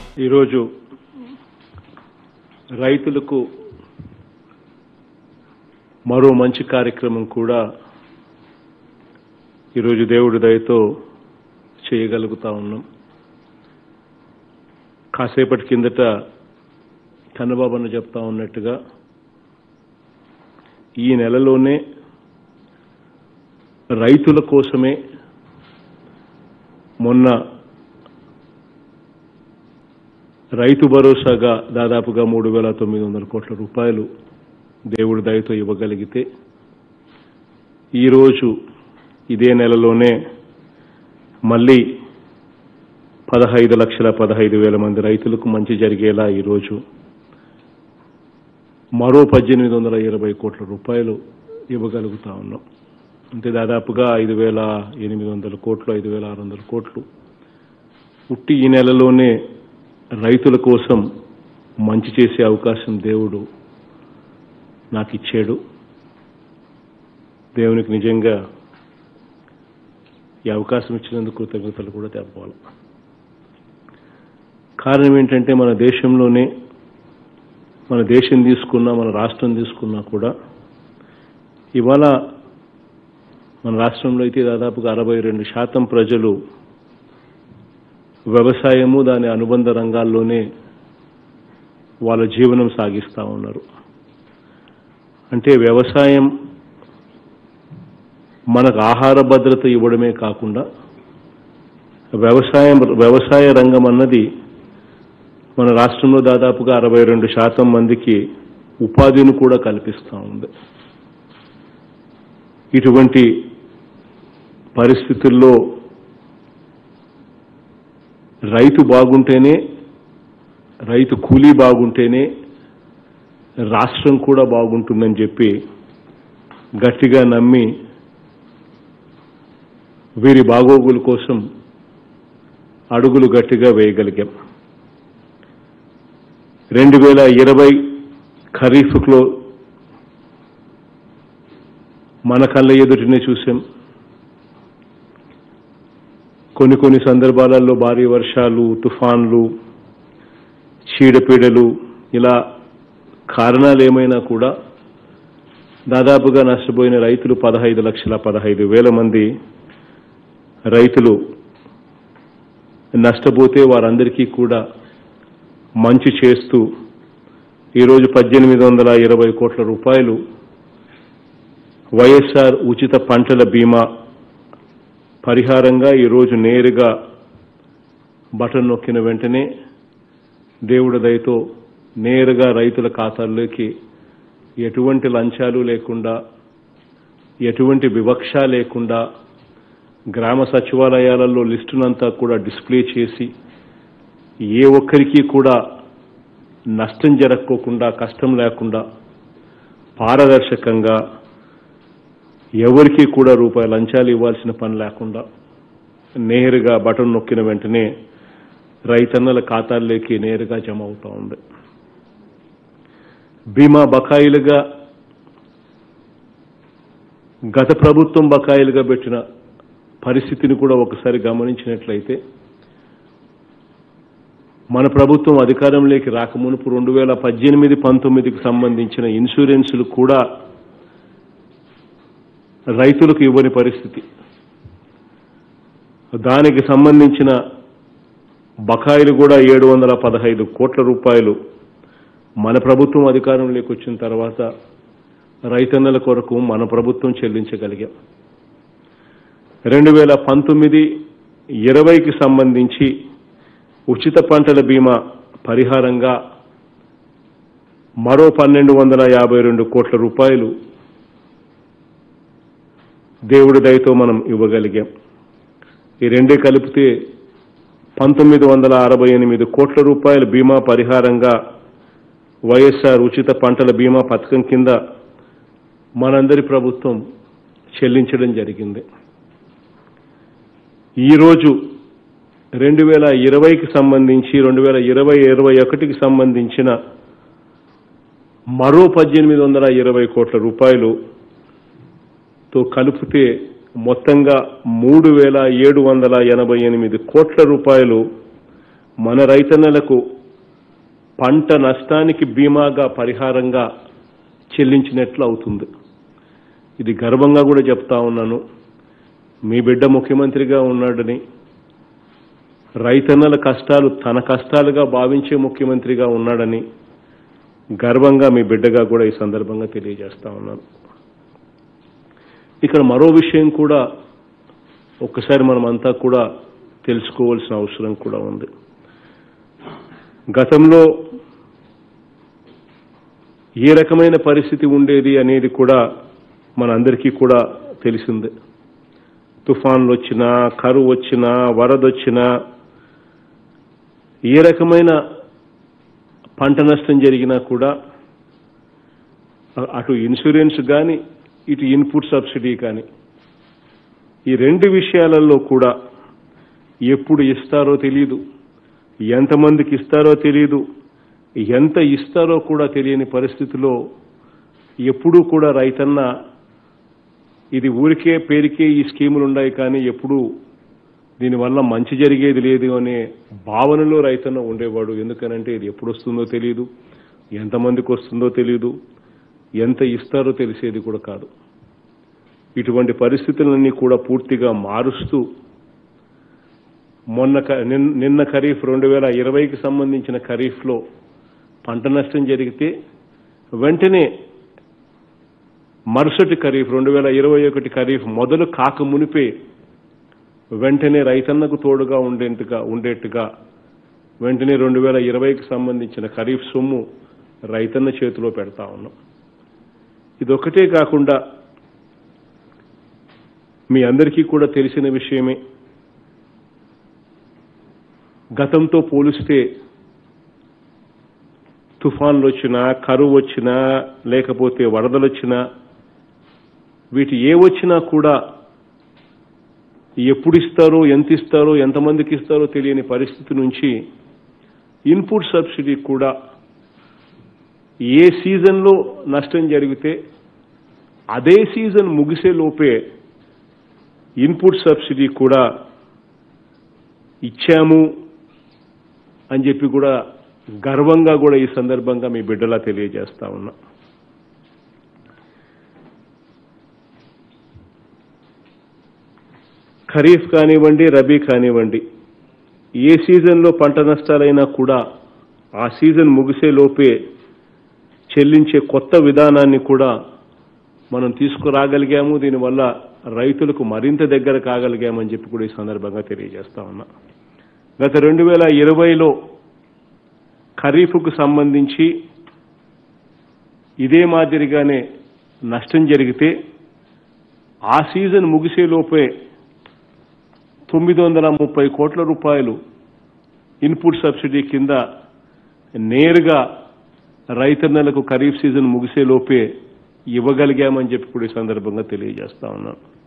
ఈరోజు రైతులకు మరో మంచి కార్యక్రమం కూడా ఈరోజు దేవుడి దయతో చేయగలుగుతా ఉన్నాం కాసేపటి కిందట కన్నబాబన్న చెప్తా ఉన్నట్టుగా ఈ నెలలోనే రైతుల కోసమే మొన్న రైతు భరోసాగా దాదాపుగా మూడు వేల తొమ్మిది వందల కోట్ల రూపాయలు దేవుడి దయతో ఇవ్వగలిగితే ఈరోజు ఇదే నెలలోనే మళ్ళీ పదహైదు లక్షల పదహైదు వేల మంది రైతులకు మంచి జరిగేలా ఈరోజు మరో పద్దెనిమిది వందల ఇరవై కోట్ల రూపాయలు ఇవ్వగలుగుతా ఉన్నాం అంటే దాదాపుగా ఐదు వేల ఎనిమిది వందల కోట్లు ఐదు వేల ఆరు వందల కోట్లు ఉట్టి ఈ నెలలోనే రైతుల కోసం మంచి చేసే అవకాశం దేవుడు నాకు ఇచ్చాడు దేవునికి నిజంగా ఈ అవకాశం ఇచ్చినందుకు కృతజ్ఞతలు కూడా తెలపాలి కారణం ఏంటంటే మన దేశంలోనే మన దేశం తీసుకున్నా మన రాష్ట్రం తీసుకున్నా కూడా ఇవాళ మన రాష్ట్రంలో అయితే దాదాపుగా అరవై రెండు శాతం ప్రజలు వ్యవసాయము దాని అనుబంధ రంగాల్లోనే వాళ్ళ జీవనం సాగిస్తూ ఉన్నారు అంటే వ్యవసాయం మనకు ఆహార భద్రత ఇవ్వడమే కాకుండా వ్యవసాయం వ్యవసాయ రంగం అన్నది మన రాష్ట్రంలో దాదాపుగా అరవై రెండు శాతం మందికి ఉపాధిని కూడా కల్పిస్తూ ఉంది ఇటువంటి పరిస్థితుల్లో రైతు బాగుంటేనే రైతు కూలీ బాగుంటేనే రాష్ట్రం కూడా బాగుంటుందని చెప్పి గట్టిగా నమ్మి వీరి బాగోగుల కోసం అడుగులు గట్టిగా వేయగలిగాం రెండు వేల ఇరవై ఖరీఫ్లో మన కళ్ళ ఎదుటినే చూసాం కొన్ని కొన్ని సందర్భాలలో భారీ వర్షాలు తుఫాన్లు చీడపీడలు ఇలా కారణాలు ఏమైనా కూడా దాదాపుగా నష్టపోయిన రైతులు పదహైదు లక్షల పదహైదు వేల మంది రైతులు నష్టపోతే వారందరికీ కూడా మంచి చేస్తూ ఈరోజు పద్దెనిమిది వందల ఇరవై కోట్ల రూపాయలు వైఎస్ఆర్ ఉచిత పంటల బీమా పరిహారంగా ఈరోజు నేరుగా బటన్ నొక్కిన వెంటనే దేవుడి దయతో నేరుగా రైతుల ఖాతాల్లోకి ఎటువంటి లంచాలు లేకుండా ఎటువంటి వివక్ష లేకుండా గ్రామ సచివాలయాలలో లిస్టునంతా కూడా డిస్ప్లే చేసి ఏ ఒక్కరికి కూడా నష్టం జరగకోకుండా కష్టం లేకుండా పారదర్శకంగా ఎవరికి కూడా రూపాయి లంచాలు ఇవ్వాల్సిన పని లేకుండా నేరుగా బటన్ నొక్కిన వెంటనే రైతన్నల ఖాతాల్లోకి నేరుగా జమ అవుతా ఉంది బీమా బకాయిలుగా గత ప్రభుత్వం బకాయిలుగా పెట్టిన పరిస్థితిని కూడా ఒకసారి గమనించినట్లయితే మన ప్రభుత్వం అధికారంలోకి రాకమునుపు రెండు వేల పద్దెనిమిది పంతొమ్మిదికి సంబంధించిన ఇన్సూరెన్సులు కూడా రైతులకు ఇవ్వని పరిస్థితి దానికి సంబంధించిన బకాయిలు కూడా ఏడు వందల పదహైదు కోట్ల రూపాయలు మన ప్రభుత్వం అధికారంలోకి వచ్చిన తర్వాత రైతన్నల కొరకు మన ప్రభుత్వం చెల్లించగలిగాం రెండు వేల పంతొమ్మిది ఇరవైకి సంబంధించి ఉచిత పంటల బీమా పరిహారంగా మరో పన్నెండు వందల యాభై రెండు కోట్ల రూపాయలు దేవుడి దయతో మనం ఇవ్వగలిగాం ఈ రెండే కలిపితే పంతొమ్మిది వందల అరవై ఎనిమిది కోట్ల రూపాయల బీమా పరిహారంగా వైఎస్ఆర్ ఉచిత పంటల బీమా పథకం కింద మనందరి ప్రభుత్వం చెల్లించడం జరిగింది ఈరోజు రెండు వేల ఇరవైకి సంబంధించి రెండు వేల ఇరవై ఇరవై ఒకటికి సంబంధించిన మరో పద్దెనిమిది వందల ఇరవై కోట్ల రూపాయలు తో కలిపితే మొత్తంగా మూడు వేల ఏడు వందల ఎనభై ఎనిమిది కోట్ల రూపాయలు మన రైతన్నలకు పంట నష్టానికి బీమాగా పరిహారంగా చెల్లించినట్లు అవుతుంది ఇది గర్వంగా కూడా చెప్తా ఉన్నాను మీ బిడ్డ ముఖ్యమంత్రిగా ఉన్నాడని రైతన్నల కష్టాలు తన కష్టాలుగా భావించే ముఖ్యమంత్రిగా ఉన్నాడని గర్వంగా మీ బిడ్డగా కూడా ఈ సందర్భంగా తెలియజేస్తా ఉన్నాను ఇక్కడ మరో విషయం కూడా ఒక్కసారి మనం అంతా కూడా తెలుసుకోవాల్సిన అవసరం కూడా ఉంది గతంలో ఏ రకమైన పరిస్థితి ఉండేది అనేది కూడా మనందరికీ కూడా తెలిసిందే తుఫాన్లు వచ్చినా కరువు వచ్చినా వరదొచ్చినా ఏ రకమైన పంట నష్టం జరిగినా కూడా అటు ఇన్సూరెన్స్ కానీ ఇటు ఇన్పుట్ సబ్సిడీ కానీ ఈ రెండు విషయాలలో కూడా ఎప్పుడు ఇస్తారో తెలియదు ఎంతమందికి ఇస్తారో తెలియదు ఎంత ఇస్తారో కూడా తెలియని పరిస్థితిలో ఎప్పుడూ కూడా రైతన్న ఇది ఊరికే పేరుకే ఈ స్కీములు ఉన్నాయి కానీ ఎప్పుడు దీనివల్ల మంచి జరిగేది లేదు అనే భావనలో రైతన్న ఉండేవాడు ఎందుకనంటే ఇది ఎప్పుడు వస్తుందో తెలియదు ఎంతమందికి వస్తుందో తెలియదు ఎంత ఇస్తారో తెలిసేది కూడా కాదు ఇటువంటి పరిస్థితులన్నీ కూడా పూర్తిగా మారుస్తూ మొన్న క- నిన్- నిన్న ఖరీఫ్ రెండు వేల ఇరవైకి సంబంధించిన ఖరీఫ్లో పంట నష్టం జరిగితే వెంటనే మరుసటి ఖరీఫ్ రెండు వేల ఇరవై ఒకటి ఖరీఫ్ మొదలు కాక మునిపే వెంటనే రైతన్నకు తోడుగా ఉండేట్టుగా ఉండేట్టుగా వెంటనే రెండు వేల ఇరవైకి సంబంధించిన ఖరీఫ్ సొమ్ము రైతన్న చేతిలో పెడతా ఉన్నాం ఇదొకటే కాకుండా మీ అందరికీ కూడా తెలిసిన విషయమే గతంతో పోలిస్తే తుఫాన్లు వచ్చినా కరువు వచ్చినా లేకపోతే వరదలు వచ్చినా వీటి ఏ వచ్చినా కూడా ఎప్పుడు ఇస్తారో ఎంత ఇస్తారో ఎంతమందికి ఇస్తారో తెలియని పరిస్థితి నుంచి ఇన్పుట్ సబ్సిడీ కూడా ఏ సీజన్లో నష్టం జరిగితే అదే సీజన్ ముగిసే లోపే ఇన్పుట్ సబ్సిడీ కూడా ఇచ్చాము అని చెప్పి కూడా గర్వంగా కూడా ఈ సందర్భంగా మీ బిడ్డలా తెలియజేస్తా ఉన్నా ఖరీఫ్ కానివ్వండి రబీ కానివ్వండి ఏ సీజన్లో పంట నష్టాలైనా కూడా ఆ సీజన్ ముగిసే లోపే చెల్లించే కొత్త విధానాన్ని కూడా మనం తీసుకురాగలిగాము దీనివల్ల రైతులకు మరింత దగ్గర కాగలిగామని చెప్పి కూడా ఈ సందర్భంగా తెలియజేస్తా ఉన్నా గత రెండు వేల ఇరవైలో ఖరీఫ్కు సంబంధించి ఇదే మాదిరిగానే నష్టం జరిగితే ఆ సీజన్ ముగిసే లోపే తొమ్మిది వందల ముప్పై కోట్ల రూపాయలు ఇన్పుట్ సబ్సిడీ కింద నేరుగా రైతన్నలకు ఖరీఫ్ సీజన్ ముగిసే లోపే ఇవ్వగలిగామని చెప్పి కూడా ఈ సందర్భంగా తెలియజేస్తా ఉన్నాను